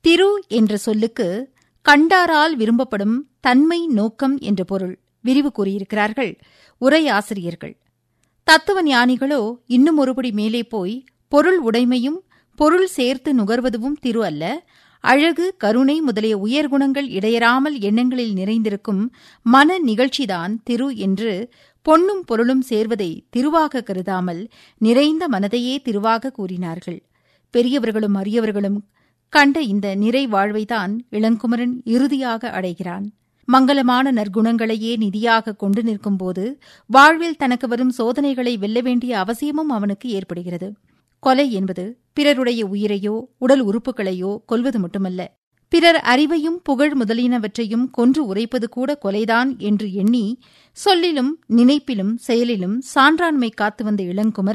திரு என்ற சொல்லுக்கு கண்டாரால் விரும்பப்படும் தன்மை நோக்கம் என்ற பொருள் விரிவு கூறியிருக்கிறார்கள் உரையாசிரியர்கள் தத்துவ ஞானிகளோ இன்னும் ஒருபடி மேலே போய் பொருள் உடைமையும் பொருள் சேர்த்து நுகர்வதுவும் திரு அல்ல அழகு கருணை முதலிய உயர்குணங்கள் இடையறாமல் எண்ணங்களில் நிறைந்திருக்கும் மன நிகழ்ச்சிதான் திரு என்று பொன்னும் பொருளும் சேர்வதை திருவாக கருதாமல் நிறைந்த மனதையே திருவாக கூறினார்கள் பெரியவர்களும் அரியவர்களும் கண்ட இந்த நிறை வாழ்வைதான் இளங்குமரன் இறுதியாக அடைகிறான் மங்களமான நற்குணங்களையே நிதியாக கொண்டு நிற்கும்போது வாழ்வில் தனக்கு வரும் சோதனைகளை வெல்ல வேண்டிய அவசியமும் அவனுக்கு ஏற்படுகிறது கொலை என்பது பிறருடைய உயிரையோ உடல் உறுப்புகளையோ கொல்வது மட்டுமல்ல பிறர் அறிவையும் புகழ் முதலியனவற்றையும் கொன்று உரைப்பது கூட கொலைதான் என்று எண்ணி சொல்லிலும் நினைப்பிலும் செயலிலும் சான்றாண்மை காத்து வந்த இளங்குமரன்